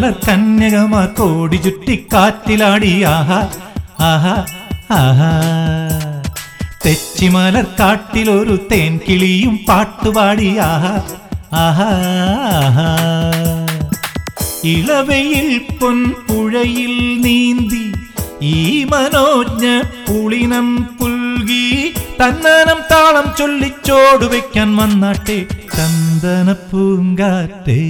തെച്ചിമലർ കന്യകമാർ കോടി ചുറ്റിക്കാറ്റിലാടി ആഹാ ആഹാ ആഹാ തെച്ചിമലർ കാട്ടിലൊരു തേൻ കിളിയും പാട്ടുപാടി ആഹാ ആഹാ ആഹാ ഇളവയിൽ പൊൻപുഴയിൽ നീന്തി ഈ മനോജ്ഞ പുളിനം പുൽകി തന്നനം താളം ചൊല്ലിച്ചോട് വെക്കാൻ വന്നാട്ടെ ചന്ദന പൂങ്കാറ്റേ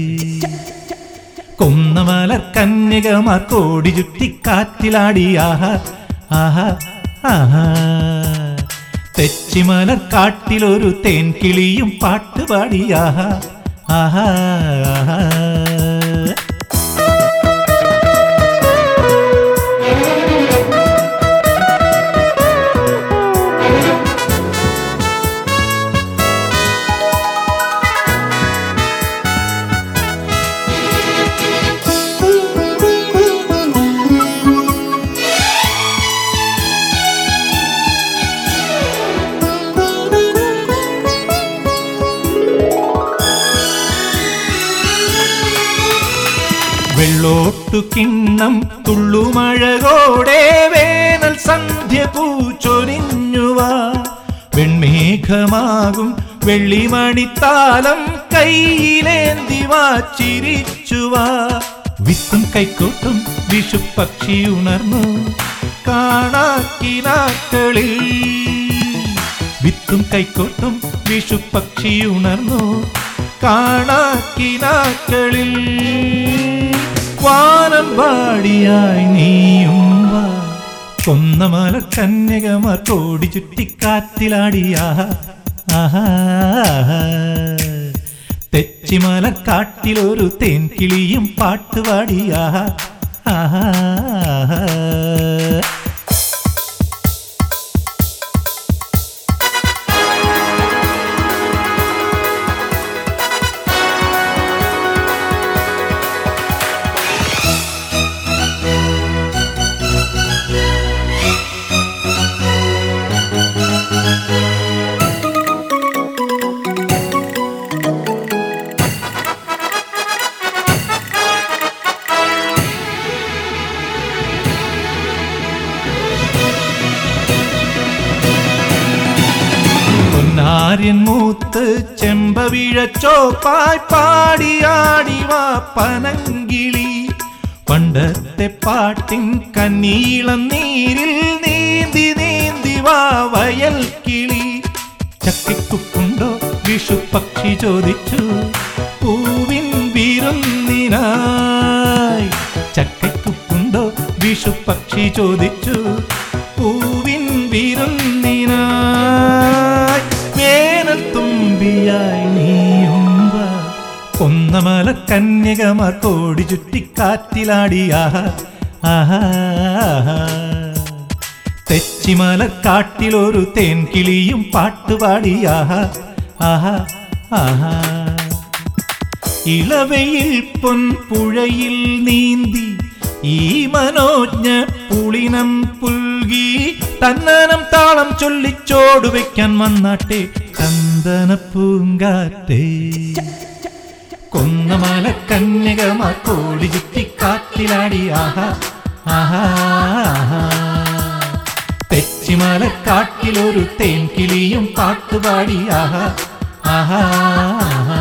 കൊന്നമലർ കന്യകമാർ കോടി ചുറ്റിക്കാറ്റിലാടി ആഹാ ആഹാ ആഹാ തെച്ചിമലർ കാട്ടിലൊരു തേൻ കിളിയും പാട്ടുപാടി ആഹാ ആഹാ ആഹാ വെള്ളോട്ടു കിണ്ണം തുള്ളുമഴകോടെ വേനൽ സന്ധ്യ പൂച്ചൊരിഞ്ഞുവാ വെൺമേഘമാകും വെള്ളിമണിത്താലം കയ്യിലേന്തി വാച്ചിരിച്ചുവാ വിത്തും കൈക്കോട്ടും വിഷുപ്പക്ഷി ഉണർന്നു കാണാക്കിനാക്കളിൽ വിത്തും കൈക്കോട്ടും വിഷുപ്പക്ഷി ഉണർന്നു കാണാക്കിനാക്കളിൽ വാനം പാടിയായി നീയും വാ കൊന്നമല കന്യകമാർ കോടി ചുറ്റിക്കാറ്റിലാടിയാ ആഹാ തെച്ചിമല കാട്ടിലൊരു തേൻകിളിയും പാട്ടുപാടിയാ ആഹാ പൊന്നാര്യൻ മൂത്ത് ചെമ്പവിഴച്ചോപ്പായി പാടിയാടി വാ പനങ്കിളി പണ്ടത്തെ പാട്ടിൻ കന്നീളം നീരിൽ നീന്തി നീന്തി വാ വയൽ കിളി ചക്കിക്കുണ്ടോ വിഷുപക്ഷി ചോദിച്ചു പൂവിൻ വിരുന്നിനായി ചക്കയ്ക്കുണ്ടോ വിഷുപക്ഷി ചോദിച്ചു പൂവിൻ വിരുന്നിനായി വേനൽ തുമ്പിയായി നീയും വാ കൊന്നമല കന്യകമാർ കോടി ചുറ്റിക്കാറ്റിലാടിയാ ആഹാ ആഹാ. തെച്ചിമല കാട്ടിലൊരു തേൻ കിളിയും പാട്ടുപാടിയാ ആഹാ ആഹാ ഇളവയിൽ പൊൻപുഴയിൽ നീന്തി ഈ മനോജ്ഞ പുളിനം പുൽകി തന്നനം താളം ചൊല്ലിച്ചോട് വെക്കാൻ വന്നാട്ടെ ചന്ദന പൂങ്കാറ്റേ കൊന്നമല കന്യകമാർ കോടി ചുറ്റിക്കാറ്റിലാടി ആഹാ ആഹാ ആഹാ. തെച്ചിമല കാട്ടിലൊരു തേൻ കിളിയും പാട്ടുപാടി ആഹാ ആഹാ ആഹാ